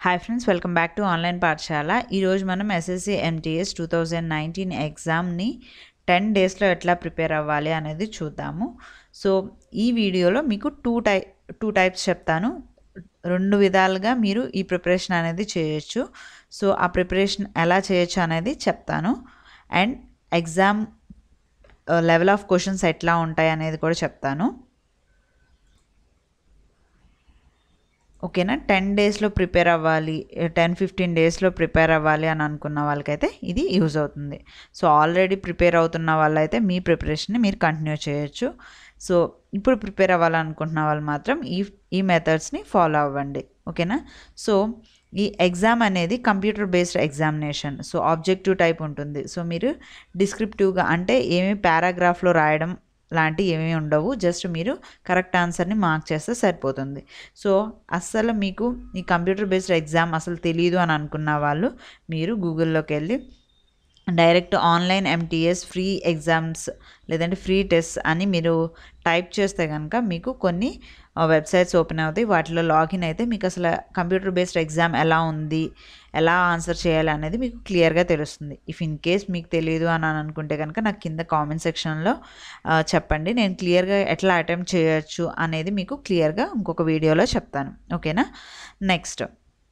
hi friends welcome back to online పాఠశాల ఈరోజు మనం SSC MTS two thousand nineteen ఎగ్జామ్ని టెన్ డేస్లో ఎట్లా ప్రిపేర్ అవ్వాలి అనేది చూద్దాము సో ఈ వీడియోలో మీకు టూ టై టూ టైప్స్ చెప్తాను రెండు విధాలుగా మీరు ఈ ప్రిపరేషన్ అనేది చేయొచ్చు సో ఆ ప్రిపరేషన్ ఎలా చేయొచ్చు అనేది చెప్తాను and exam level of questions ఎట్లా ఉంటాయి అనేది కూడా చెప్తాను ఓకేనా టెన్ డేస్లో ప్రిపేర్ అవ్వాలి టెన్ ఫిఫ్టీన్ డేస్లో ప్రిపేర్ అవ్వాలి అని అనుకున్న వాళ్ళకైతే ఇది యూజ్ అవుతుంది సో ఆల్రెడీ ప్రిపేర్ అవుతున్న వాళ్ళైతే మీ ప్రిపరేషన్ని మీరు కంటిన్యూ చేయొచ్చు సో ఇప్పుడు ప్రిపేర్ అవ్వాలనుకుంటున్న వాళ్ళు మాత్రం ఈ ఈ మెథడ్స్ని ఫాలో అవ్వండి ఓకేనా సో ఈ ఎగ్జామ్ అనేది computer based examination so objective type ఉంటుంది సో మీరు డిస్క్రిప్టివ్గా అంటే ఏమి పారాగ్రాఫ్లో రాయడం లాంటివి ఏమీ ఉండవు జస్ట్ మీరు కరెక్ట్ ఆన్సర్ని మార్క్ చేస్తే సరిపోతుంది సో అస్సలు మీకు ఈ కంప్యూటర్ బేస్డ్ ఎగ్జామ్ అసలు తెలియదు అని అనుకున్న వాళ్ళు మీరు గూగుల్లోకి వెళ్ళి direct online MTS free exams లేదంటే ఫ్రీ టెస్ట్ అని మీరు టైప్ చేస్తే కనుక మీకు కొన్ని వెబ్సైట్స్ ఓపెన్ అవుతాయి వాటిలో లాగిన్ అయితే మీకు అసలు కంప్యూటర్ బేస్డ్ ఎగ్జామ్ ఎలా ఉంది ఎలా ఆన్సర్ చేయాలి అనేది మీకు క్లియర్గా తెలుస్తుంది ఇఫ్ ఇన్ కేస్ మీకు తెలియదు అని అనుకుంటే కనుక నాకు కింద కామెంట్ సెక్షన్లో చెప్పండి నేను క్లియర్గా ఎట్లా అటెంప్ట్ చేయొచ్చు అనేది మీకు క్లియర్గా ఇంకొక వీడియోలో చెప్తాను ఓకేనా నెక్స్ట్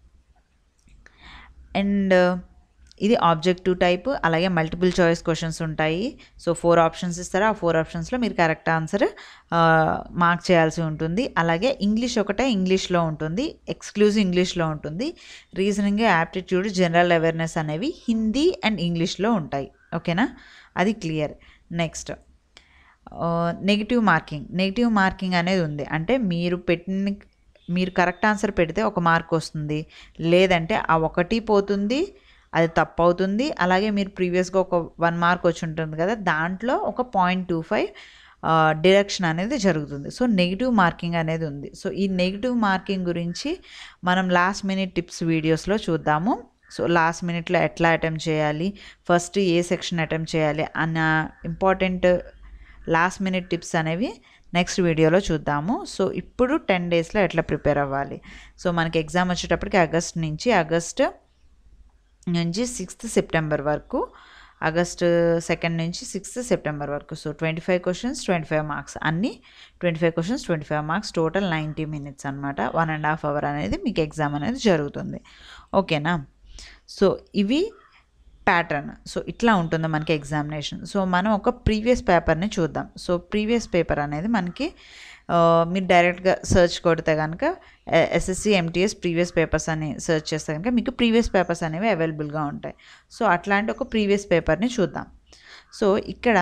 అండ్ ఇది ఆబ్జెక్టివ్ టైప్ అలాగే మల్టిపుల్ చాయిస్ క్వశ్చన్స్ ఉంటాయి సో ఫోర్ ఆప్షన్స్ ఇస్తారు ఆ ఫోర్ ఆప్షన్స్లో మీరు కరెక్ట్ ఆన్సర్ మార్క్ చేయాల్సి ఉంటుంది అలాగే ఇంగ్లీష్ ఒకటే ఇంగ్లీష్లో ఉంటుంది ఎక్స్క్లూజివ్ ఇంగ్లీష్లో ఉంటుంది రీజనింగ్ యాప్టిట్యూడ్ జనరల్ అవేర్నెస్ అనేవి హిందీ అండ్ ఇంగ్లీష్లో ఉంటాయి ఓకేనా అది clear next negative marking negative marking అనేది ఉంది అంటే మీరు పెట్టిన మీరు కరెక్ట్ ఆన్సర్ పెడితే ఒక మార్క్ వస్తుంది లేదంటే ఆ ఒకటి పోతుంది అది తప్పు అవుతుంది అలాగే మీరు ప్రీవియస్గా ఒక వన్ మార్క్ వచ్చి ఉంటుంది కదా దాంట్లో ఒక పాయింట్ టూ ఫైవ్ డిడక్షన్ అనేది జరుగుతుంది సో నెగిటివ్ మార్కింగ్ అనేది ఉంది సో ఈ నెగిటివ్ మార్కింగ్ గురించి మనం లాస్ట్ మినిట్ టిప్స్ వీడియోస్లో చూద్దాము సో లాస్ట్ మినిట్లో ఎట్లా అటెంప్ట్ చేయాలి ఫస్ట్ ఏ సెక్షన్ అటెంప్ట్ చేయాలి అన్న ఇంపార్టెంట్ లాస్ట్ మినిట్ టిప్స్ అనేవి నెక్స్ట్ వీడియోలో చూద్దాము సో ఇప్పుడు టెన్ డేస్లో ఎట్లా ప్రిపేర్ అవ్వాలి సో మనకి ఎగ్జామ్ వచ్చేటప్పటికి ఆగస్ట్ నుంచి ఆగస్ట్ నుంచి సిక్స్త్ సెప్టెంబర్ వరకు ఆగస్ట్ సెకండ్ నుంచి సిక్స్త్ సెప్టెంబర్ వరకు so twenty five questions twenty five marks అన్నీ twenty five questions twenty five marks total ninety minutes అనమాట వన్ అండ్ హాఫ్ అవర్ అనేది మీకు ఎగ్జామ్ అనేది జరుగుతుంది ఓకేనా సో ఇవి ప్యాటర్న్ సో ఇట్లా ఉంటుంది మనకి ఎగ్జామినేషన్ సో మనం ఒక ప్రీవియస్ పేపర్ని చూద్దాం సో ప్రీవియస్ పేపర్ అనేది మనకి మీరు డైరెక్ట్గా సెర్చ్ కొడితే కనుక ఎస్ఎస్సి ఎంటీఎస్ ప్రీవియస్ పేపర్స్ అని సెర్చ్ చేస్తే కనుక మీకు ప్రీవియస్ పేపర్స్ అనేవి అవైలబుల్గా ఉంటాయి సో అట్లాంటి ఒక ప్రీవియస్ పేపర్ని చూద్దాం సో ఇక్కడ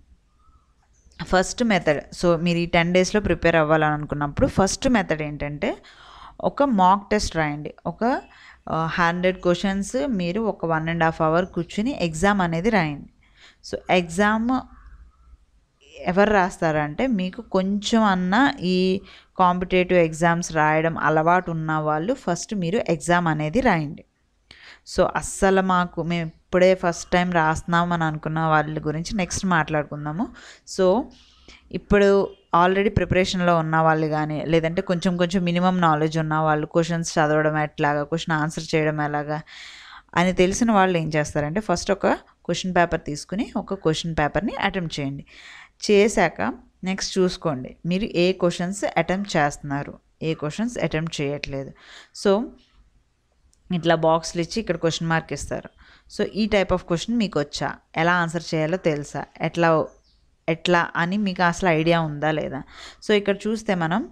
ఫస్ట్ మెథడ్ సో మీరు ఈ టెన్ డేస్లో ప్రిపేర్ అవ్వాలని అనుకున్నప్పుడు ఫస్ట్ మెథడ్ ఏంటంటే ఒక మాక్ టెస్ట్ రాయండి ఒక హండ్రెడ్ క్వశ్చన్స్ మీరు ఒక వన్ అండ్ హాఫ్ అవర్ కూర్చుని ఎగ్జామ్ అనేది రాయండి సో ఎగ్జామ్ ఎవరు రాస్తారంటే మీకు కొంచెం అన్న ఈ కాంపిటేటివ్ ఎగ్జామ్స్ రాయడం అలవాటు ఉన్న వాళ్ళు ఫస్ట్ మీరు ఎగ్జామ్ అనేది రాయండి సో అస్సలు మాకు మేము ఇప్పుడే ఫస్ట్ టైం రాస్తున్నాం అని అనుకున్న వాళ్ళ గురించి నెక్స్ట్ మాట్లాడుకుందాము సో ఇప్పుడు ఆల్రెడీ ప్రిపరేషన్లో ఉన్న వాళ్ళు కానీ లేదంటే కొంచెం కొంచెం మినిమం నాలెడ్జ్ ఉన్న వాళ్ళు క్వశ్చన్స్ చదవడం ఎట్లాగా క్వశ్చన్ ఆన్సర్ చేయడం ఎలాగా అని తెలిసిన వాళ్ళు ఏం చేస్తారంటే ఫస్ట్ ఒక క్వశ్చన్ పేపర్ తీసుకుని ఒక క్వశ్చన్ పేపర్ని అటెంప్ట్ చేయండి చేశాక నెక్స్ట్ చూసుకోండి మీరు ఏ క్వశ్చన్స్ అటెంప్ట్ చేస్తున్నారు ఏ క్వశ్చన్స్ అటెంప్ట్ చేయట్లేదు సో ఇట్లా బాక్స్లు ఇచ్చి ఇక్కడ క్వశ్చన్ మార్క్ ఇస్తారు సో ఈ టైప్ ఆఫ్ క్వశ్చన్ మీకు వచ్చా ఎలా ఆన్సర్ చేయాలో తెలుసా ఎట్లా ఎట్లా అని మీకు అసలు ఐడియా ఉందా లేదా సో ఇక్కడ చూస్తే మనం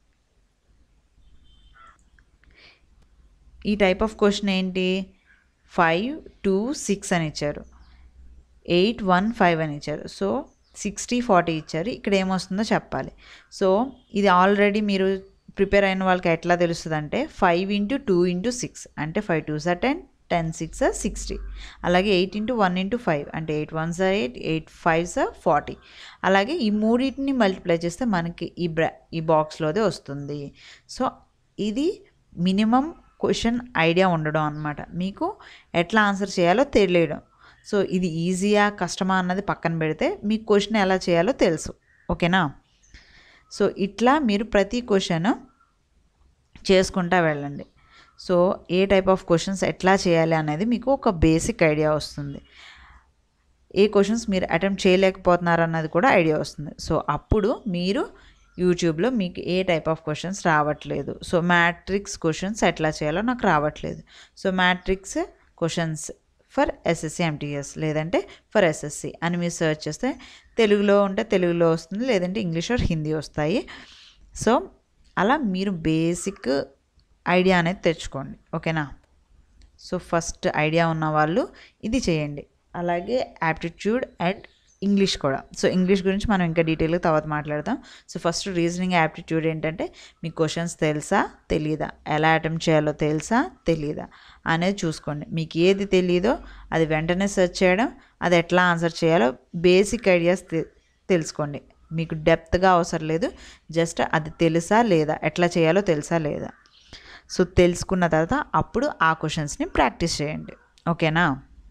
ఈ టైప్ ఆఫ్ క్వశ్చన్ ఏంటి ఫైవ్ టూ సిక్స్ అని ఇచ్చారు ఎయిట్ వన్ ఫైవ్ అని ఇచ్చారు సో సిక్స్టీ ఫార్టీ ఇచ్చారు ఇక్కడ ఏమొస్తుందో చెప్పాలి సో ఇది ఆల్రెడీ మీరు ప్రిపేర్ అయిన వాళ్ళకి ఎట్లా తెలుస్తుంది అంటే five into two into six అంటే five two are ten ten six sixty అలాగే eight into one into five అంటే eight one are eight eight five are forty అలాగే ఈ మూడింటిని మల్టిప్లై చేస్తే మనకి ఈ బ్రా ఈ బాక్స్లోదే వస్తుంది సో ఇది మినిమం క్వశ్చన్ ఐడియా ఉండడం అనమాట మీకు ఎట్లా ఆన్సర్ చేయాలో తెలియడం సో ఇది ఈజీయా కష్టమా అన్నది పక్కన పెడితే మీకు క్వశ్చన్ ఎలా చేయాలో తెలుసు ఓకేనా సో ఇట్లా మీరు ప్రతి క్వశ్చన్ చేసుకుంటా వెళ్ళండి సో ఏ టైప్ ఆఫ్ క్వశ్చన్స్ ఎట్లా చేయాలి అనేది మీకు ఒక బేసిక్ ఐడియా వస్తుంది ఏ క్వశ్చన్స్ మీరు అటెంప్ట్ చేయలేకపోతున్నారు అన్నది కూడా ఐడియా వస్తుంది సో అప్పుడు మీరు యూట్యూబ్లో మీకు ఏ టైప్ ఆఫ్ క్వశ్చన్స్ రావట్లేదు సో మ్యాట్రిక్స్ క్వశ్చన్స్ ఎట్లా చేయాలో నాకు రావట్లేదు so matrix questions for SSC MTS లేదంటే ఫర్ ఎస్ఎస్సి అని మీరు సెర్చ్ చేస్తే తెలుగులో ఉంటే తెలుగులో వస్తుంది లేదంటే ఇంగ్లీష్ ఆర్ హిందీ వస్తాయి సో అలా మీరు బేసిక్ ఐడియా అనేది తెచ్చుకోండి ఓకేనా సో ఫస్ట్ ఐడియా ఉన్న వాళ్ళు ఇది చేయండి అలాగే యాప్టిట్యూడ్ అండ్ ఇంగ్లీష్ కూడా సో ఇంగ్లీష్ గురించి మనం ఇంకా డీటెయిల్గా తర్వాత మాట్లాడదాం సో ఫస్ట్ రీజనింగ్ యాప్టిట్యూడ్ ఏంటంటే మీ క్వశ్చన్స్ తెలుసా తెలీదా ఎలా అటెంప్ట్ చేయాలో తెలుసా తెలీదా అనేది చూసుకోండి మీకు ఏది తెలీదో అది వెంటనే సెర్చ్ చేయడం అది ఎట్లా ఆన్సర్ చేయాలో బేసిక్ ఐడియాస్ తెలుసుకోండి మీకు డెప్త్గా అవసరం లేదు జస్ట్ అది తెలుసా లేదా ఎట్లా చేయాలో తెలుసా లేదా సో తెలుసుకున్న తర్వాత అప్పుడు ఆ క్వశ్చన్స్ని ప్రాక్టీస్ చేయండి ఓకేనా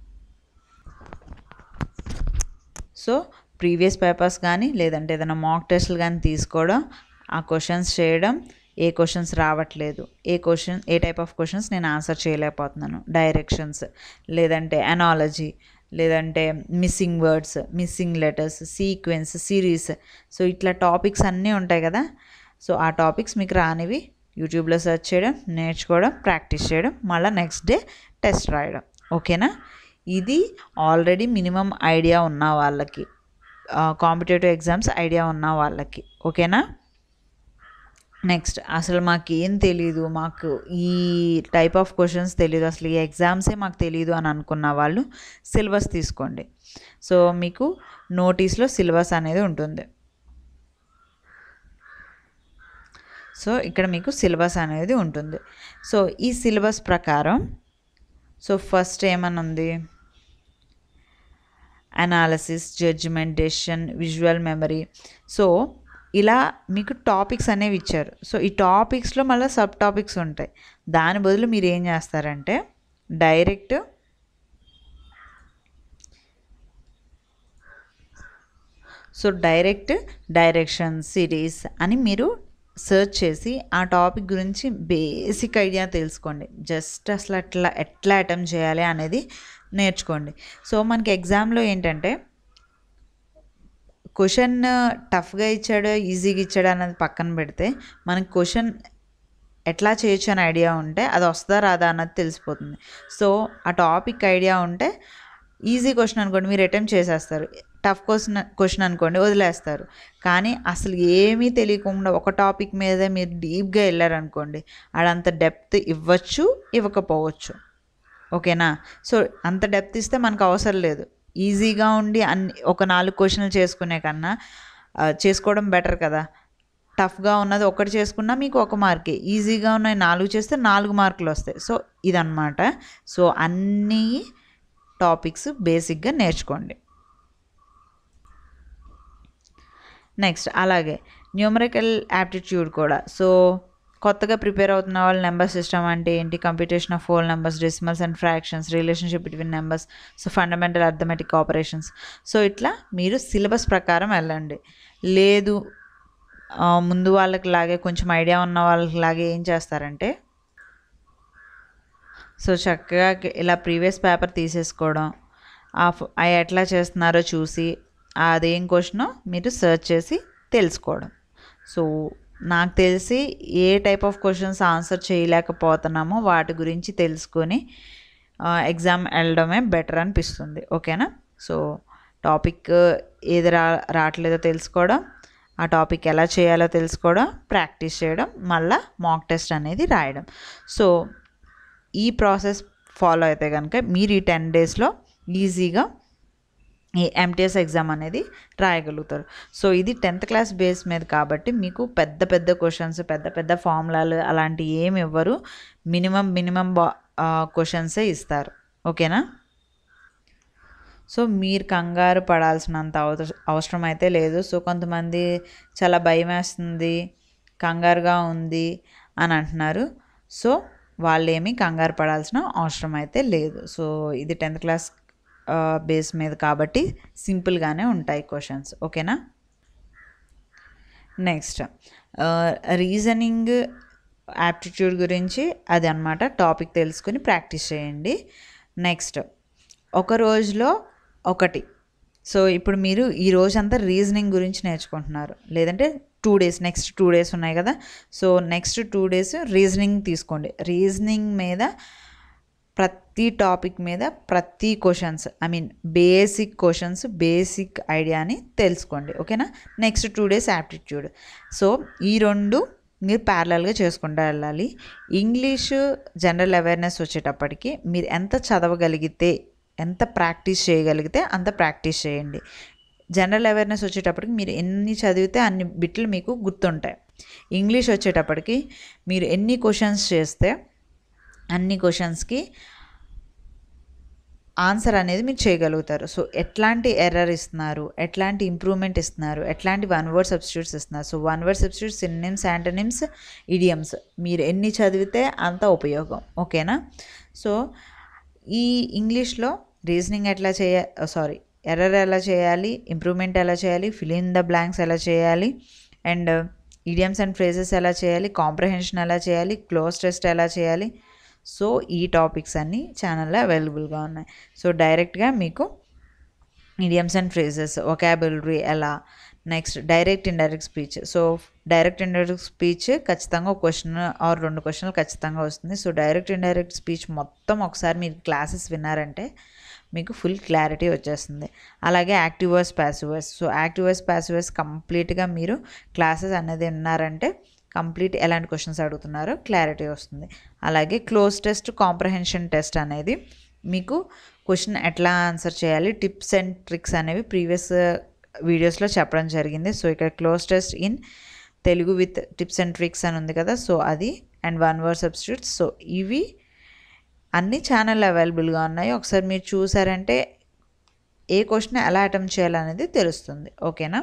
సో ప్రీవియస్ పేపర్స్ కానీ లేదంటే ఏదైనా మాక్ టెస్ట్లు కానీ తీసుకోవడం ఆ క్వశ్చన్స్ చేయడం ఏ క్వశ్చన్స్ రావట్లేదు ఏ క్వశ్చన్ ఏ టైప్ ఆఫ్ క్వశ్చన్స్ నేను ఆన్సర్ చేయలేకపోతున్నాను డైరెక్షన్స్ లేదంటే అనాలజీ లేదంటే missing words missing letters sequence series so ఇట్లా టాపిక్స్ అన్నీ ఉంటాయి కదా సో ఆ టాపిక్స్ మీకు రానివి యూట్యూబ్లో సెర్చ్ చేయడం నేర్చుకోవడం ప్రాక్టీస్ చేయడం మళ్ళీ నెక్స్ట్ డే టెస్ట్ రాయడం ఓకేనా ఇది ఆల్రెడీ మినిమం ఐడియా ఉన్న వాళ్ళకి కాంపిటేటివ్ ఎగ్జామ్స్ ఐడియా ఉన్న వాళ్ళకి ఓకేనా నెక్స్ట్ అసలు మాకు ఏం తెలీదు మాకు ఈ టైప్ ఆఫ్ క్వశ్చన్స్ తెలీదు అసలు ఈ ఎగ్జామ్సే మాకు తెలీదు అని అనుకున్న వాళ్ళు సిలబస్ తీసుకోండి సో మీకు నోటీస్లో సిలబస్ అనేది ఉంటుంది సో ఇక్కడ మీకు సిలబస్ అనేది ఉంటుంది సో ఈ సిలబస్ ప్రకారం సో ఫస్ట్ ఏమని ఉంది analysis judgement decision visual memory so ఇలా మీకు టాపిక్స్ అనేవి ఇచ్చారు సో ఈ టాపిక్స్లో మళ్ళీ సబ్ టాపిక్స్ ఉంటాయి దాని బదులు మీరు ఏం చేస్తారంటే direct so direct direction series అని మీరు సెర్చ్ చేసి ఆ టాపిక్ గురించి బేసిక్ ఐడియా తెలుసుకోండి జస్ట్ అసలు అట్లా ఎట్లా అటెంప్ట్ చేయాలి అనేది నేర్చుకోండి సో మనకి ఎగ్జామ్లో ఏంటంటే క్వశ్చన్ టఫ్గా ఇచ్చాడో ఈజీగా ఇచ్చాడో అనేది పక్కన పెడితే మనకి క్వశ్చన్ ఎట్లా చేయొచ్చు అని ఐడియా ఉంటే అది వస్తుందా రాదా అన్నది తెలిసిపోతుంది సో ఆ టాపిక్ ఐడియా ఉంటే ఈజీ క్వశ్చన్ అనుకోండి మీరు అటెంప్ట్ చేసేస్తారు టఫ్ క్వశ్చన్ క్వశ్చన్ అనుకోండి వదిలేస్తారు కానీ అసలు ఏమీ తెలియకుండా ఒక టాపిక్ మీద మీరు డీప్గా వెళ్ళారనుకోండి ఆడంత డెప్త్ ఇవ్వచ్చు ఇవ్వకపోవచ్చు ఓకేనా సో అంత డెప్త్ ఇస్తే మనకు అవసరం లేదు ఈజీగా ఉండి అన్ని ఒక నాలుగు క్వశ్చన్లు చేసుకునే కన్నా ఆ, చేసుకోవడం బెటర్ కదా టఫ్గా ఉన్నది ఒకటి చేసుకున్నా మీకు ఒక మార్కే ఈజీగా ఉన్నాయి నాలుగు చేస్తే నాలుగు మార్కులు వస్తాయి సో ఇదన్నమాట సో అన్నీ టాపిక్స్ బేసిక్గా నేర్చుకోండి నెక్స్ట్ అలాగే న్యూమరికల్ యాప్టిట్యూడ్ కూడా సో కొత్తగా ప్రిపేర్ అవుతున్న వాళ్ళు నెంబర్ సిస్టమ్ అంటే ఏంటి computation of whole numbers decimals and fractions relationship between numbers so fundamental arithmetic operations so ఇట్లా మీరు సిలబస్ ప్రకారం వెళ్ళండి లేదు ఆ, ముందు వాళ్ళకి లాగే కొంచెం ఐడియా ఉన్న వాళ్ళకి లాగే ఏం చేస్తారంటే సో చక్కగా ఇలా ప్రీవియస్ పేపర్ తీసేసుకోవడం ఆ ఫ్- అవి ఎట్లా చేస్తున్నారో చూసి అదేం క్వశ్చనో మీరు సెర్చ్ చేసి తెలుసుకోవడం సో నాకు తెలిసి ఏ టైప్ ఆఫ్ క్వశ్చన్స్ ఆన్సర్ చేయలేకపోతున్నామో వాటి గురించి తెలుసుకొని ఎగ్జామ్ వెళ్ళడమే బెటర్ అనిపిస్తుంది ఓకేనా సో టాపిక్ ఏది రా రావట్లేదో తెలుసుకోవడం ఆ టాపిక్ ఎలా చేయాలో తెలుసుకోవడం ప్రాక్టీస్ చేయడం మళ్ళా మాక్ టెస్ట్ అనేది రాయడం సో ఈ ప్రాసెస్ ఫాలో అయితే కనుక మీరు ఈ టెన్ డేస్లో ఈజీగా ఈ ఎంటీఎస్ ఎగ్జామ్ అనేది రాయగలుగుతారు సో ఇది టెన్త్ క్లాస్ బేస్ మీద కాబట్టి మీకు పెద్ద పెద్ద క్వశ్చన్స్ పెద్ద పెద్ద ఫార్ములాలు అలాంటివి ఏమి ఇవ్వరు మినిమం మినిమం బా క్వశ్చన్సే ఇస్తారు ఓకేనా సో మీరు కంగారు పడాల్సినంత అవస- అవసరం అయితే లేదు సో కొంతమంది చాలా భయం వేస్తుంది కంగారుగా ఉంది అని అంటున్నారు సో వాళ్ళేమీ కంగారు పడాల్సిన అవసరం అయితే లేదు సో ఇది టెన్త్ క్లాస్ బేస్ మీద కాబట్టి సింపుల్గానే ఉంటాయి క్వశ్చన్స్ ఓకేనా నెక్స్ట్ రీజనింగ్ యాప్టిట్యూడ్ గురించి అది అనమాట టాపిక్ తెలుసుకుని ప్రాక్టీస్ చేయండి నెక్స్ట్ ఒక రోజులో ఒకటి సో ఇప్పుడు మీరు ఈ రోజంతా రీజనింగ్ గురించి నేర్చుకుంటున్నారు లేదంటే two days next two days ఉన్నాయి కదా so next two days reasoning తీసుకోండి రీజనింగ్ మీద ప్రతి టాపిక్ మీద ప్రతి questions I mean basic questions basic ఐడియాని తెలుసుకోండి ఓకేనా next two days aptitude so ఈ రెండు మీరు ప్యారలల్గా చేసుకుంటూ వెళ్ళాలి ఇంగ్లీషు జనరల్ అవేర్నెస్ వచ్చేటప్పటికి మీరు ఎంత చదవగలిగితే ఎంత ప్రాక్టీస్ చేయగలిగితే అంత ప్రాక్టీస్ చేయండి జనరల్ అవేర్నెస్ వచ్చేటప్పటికి మీరు ఎన్ని చదివితే అన్ని బిట్లు మీకు గుర్తుంటాయి ఇంగ్లీష్ వచ్చేటప్పటికి మీరు ఎన్ని క్వశ్చన్స్ చేస్తే అన్ని క్వశ్చన్స్కి ఆన్సర్ అనేది మీరు చేయగలుగుతారు సో ఎట్లాంటి ఎర్రర్ ఇస్తున్నారు ఎట్లాంటి ఇంప్రూవ్మెంట్ ఇస్తున్నారు ఎట్లాంటి వన్ వర్డ్ సబ్స్టిట్యూట్స్ ఇస్తున్నారు so one word substitutes synonyms antonyms idioms మీరు ఎన్ని చదివితే అంత ఉపయోగం ఓకేనా సో ఈ ఇంగ్లీష్లో రీజనింగ్ ఎట్లా చేయ సారీ ఎర్రర్ ఎలా చేయాలి ఇంప్రూవ్మెంట్ ఎలా చేయాలి ఫిల్ ఇన్ ద బ్లాంక్స్ ఎలా చేయాలి అండ్ ఇడియమ్స్ అండ్ ఫ్రేజెస్ ఎలా చేయాలి కాంప్రహెన్షన్ ఎలా చేయాలి క్లోజ్ టెస్ట్ ఎలా చేయాలి సో ఈ టాపిక్స్ అన్నీ ఛానల్లో అవైలబుల్గా ఉన్నాయి సో డైరెక్ట్గా మీకు ఇడియమ్స్ అండ్ ఫ్రేజెస్ ఒకాబులరీ ఎలా next direct indirect speech so direct indirect speech ఖచ్చితంగా ఒక క్వశ్చన్ ఆర్ రెండు క్వశ్చన్లు ఖచ్చితంగా వస్తుంది సో డైరెక్ట్ ఇండైరెక్ట్ స్పీచ్ మొత్తం ఒకసారి మీరు క్లాసెస్ విన్నారంటే మీకు ఫుల్ క్లారిటీ వచ్చేస్తుంది అలాగే యాక్టివర్స్ ప్యాసివర్స్ సో యాక్టివర్స్ ప్యాసివర్స్ కంప్లీట్గా మీరు క్లాసెస్ అనేది విన్నారంటే కంప్లీట్ ఎలాంటి క్వశ్చన్స్ అడుగుతున్నారో క్లారిటీ వస్తుంది అలాగే క్లోజ్ టెస్ట్ కాంప్రహెన్షన్ టెస్ట్ అనేది మీకు క్వశ్చన్ ఎట్లా ఆన్సర్ చేయాలి టిప్స్ అండ్ ట్రిక్స్ అనేవి ప్రీవియస్ వీడియోస్లో చెప్పడం జరిగింది సో ఇక్కడ cloze test in Telugu with tips and tricks అని ఉంది కదా సో అది and one word substitutes so ఇవి అన్ని ఛానల్ అవైలబుల్గా ఉన్నాయి ఒకసారి మీరు చూసారంటే ఏ క్వశ్చన్ ఎలా అటెంప్ట్ చేయాలనేది తెలుస్తుంది ఓకేనా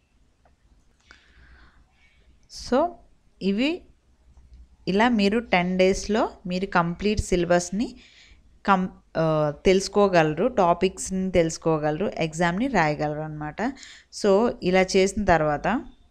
సో ఇవి ఇలా మీరు టెన్ డేస్లో మీరు కంప్లీట్ సిలబస్ని కం తెలుసుకోగలరు టాపిక్స్ని తెలుసుకోగలరు ఎగ్జామ్ని రాయగలరు అనమాట సో ఇలా చేసిన తర్వాత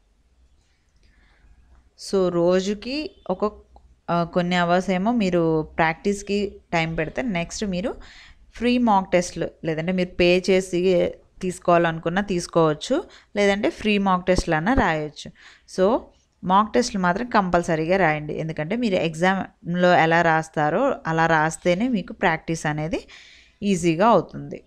సో రోజుకి ఒక కొన్ని అవర్స్ ఏమో మీరు ప్రాక్టీస్కి టైం పెడితే నెక్స్ట్ మీరు ఫ్రీ మాక్ టెస్ట్లు లేదంటే మీరు పే చేసి తీసుకోవాలనుకున్నా తీసుకోవచ్చు లేదంటే ఫ్రీ మాక్ టెస్ట్లు అన్నా రాయొచ్చు సో మాక్ టెస్ట్లు మాత్రం కంపల్సరీగా రాయండి ఎందుకంటే మీరు ఎగ్జామ్లో ఎలా రాస్తారో అలా రాస్తేనే మీకు ప్రాక్టీస్ అనేది ఈజీగా అవుతుంది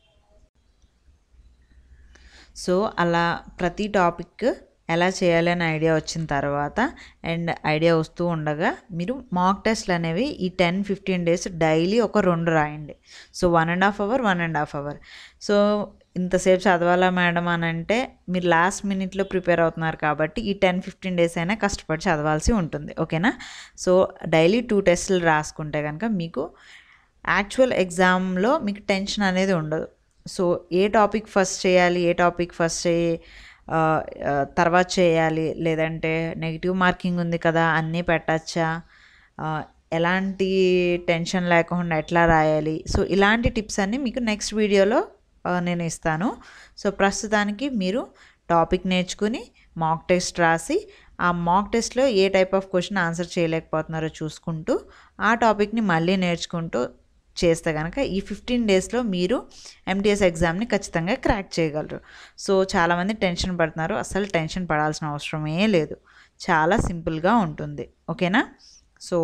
సో అలా ప్రతి టాపిక్ ఎలా చేయాలి అనే ఐడియా వచ్చిన తర్వాత అండ్ ఐడియా వస్తూ ఉండగా మీరు మాక్ టెస్ట్లు అనేవి ఈ టెన్ ఫిఫ్టీన్ డేస్ డైలీ ఒక రెండు రాయండి so one and half hour one and half hour so ఇంతసేపు చదవాలా మేడం అని అంటే మీరు లాస్ట్ మినిట్లో ప్రిపేర్ అవుతున్నారు కాబట్టి ఈ టెన్ ఫిఫ్టీన్ డేస్ అయినా కష్టపడి చదవాల్సి ఉంటుంది ఓకేనా సో డైలీ టూ టెస్టులు రాసుకుంటే కనుక మీకు యాక్చువల్ ఎగ్జామ్లో మీకు టెన్షన్ అనేది ఉండదు సో ఏ టాపిక్ ఫస్ట్ చేయాలి ఏ టాపిక్ ఫస్ట్ చేయి తర్వాత చేయాలి లేదంటే నెగిటివ్ మార్కింగ్ ఉంది కదా అన్నీ పెట్టచ్చా ఎలాంటి టెన్షన్ లేకుండా ఎట్లా రాయాలి సో ఇలాంటి టిప్స్ అన్నీ మీకు నెక్స్ట్ వీడియోలో నేను ఇస్తాను సో ప్రస్తుతానికి మీరు టాపిక్ నేర్చుకుని మాక్ టెస్ట్ రాసి ఆ మాక్ టెస్ట్లో ఏ టైప్ ఆఫ్ క్వశ్చన్ ఆన్సర్ చేయలేకపోతున్నారో చూసుకుంటూ ఆ టాపిక్ని మళ్ళీ నేర్చుకుంటూ చేస్తే కనుక ఈ ఫిఫ్టీన్ డేస్లో మీరు ఎంటీఎస్ ఎగ్జామ్ని ఖచ్చితంగా క్రాక్ చేయగలరు సో చాలామంది టెన్షన్ పడుతున్నారు అసలు టెన్షన్ పడాల్సిన అవసరమే లేదు చాలా సింపుల్గా ఉంటుంది ఓకేనా సో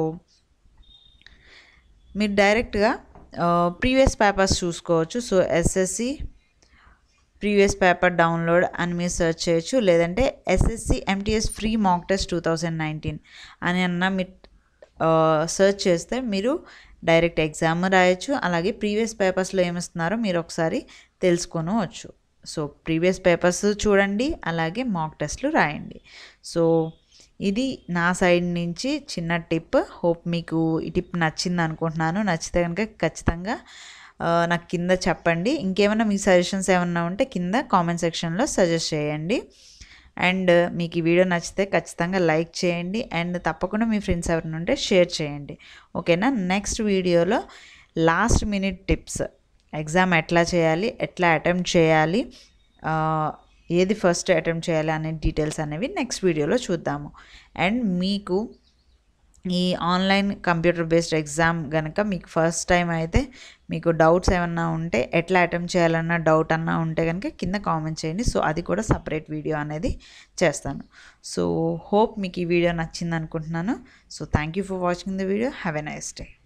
మీరు డైరెక్ట్గా ప్రీవియస్ పేపర్స్ చూసుకోవచ్చు so SSC previous paper download అని మీరు సెర్చ్ చేయొచ్చు లేదంటే SSC MTS free mock test two thousand nineteen అని అన్న మీరు సెర్చ్ చేస్తే మీరు డైరెక్ట్ ఎగ్జామ్ రాయొచ్చు అలాగే ప్రీవియస్ పేపర్స్లో ఏమిస్తున్నారో మీరు ఒకసారి తెలుసుకోవచ్చు సో ప్రీవియస్ పేపర్స్ చూడండి అలాగే మాక్ టెస్ట్లు రాయండి సో ఇది నా సైడ్ నుంచి చిన్న టిప్ హోప్ మీకు ఈ టిప్ నచ్చింది అనుకుంటున్నాను నచ్చితే కనుక ఖచ్చితంగా నాకు కింద చెప్పండి ఇంకేమైనా మీ సజెషన్స్ ఏమన్నా ఉంటే కింద కామెంట్ సెక్షన్లో సజెస్ట్ చేయండి అండ్ మీకు ఈ వీడియో నచ్చితే ఖచ్చితంగా లైక్ చేయండి అండ్ తప్పకుండా మీ ఫ్రెండ్స్ ఎవరైనా ఉంటే షేర్ చేయండి ఓకేనా నెక్స్ట్ వీడియోలో లాస్ట్ మినిట్ టిప్స్ ఎగ్జామ్ ఎట్లా చేయాలి ఎట్లా అటెంప్ట్ చేయాలి ఏది ఫస్ట్ అటెంప్ట్ చేయాలి అనే డీటెయిల్స్ అనేవి నెక్స్ట్ వీడియోలో చూద్దాము అండ్ మీకు ఈ ఆన్లైన్ కంప్యూటర్ బేస్డ్ ఎగ్జామ్ కనుక మీకు ఫస్ట్ టైం అయితే మీకు డౌట్స్ ఏమన్నా ఉంటే ఎట్లా అటెంప్ట్ చేయాలన్న డౌట్ అన్నా ఉంటే కనుక కింద కామెంట్ చేయండి సో అది కూడా సపరేట్ వీడియో అనేది చేస్తాను సో హోప్ మీకు ఈ వీడియో నచ్చింది అనుకుంటున్నాను so thank you for watching the video have a nice day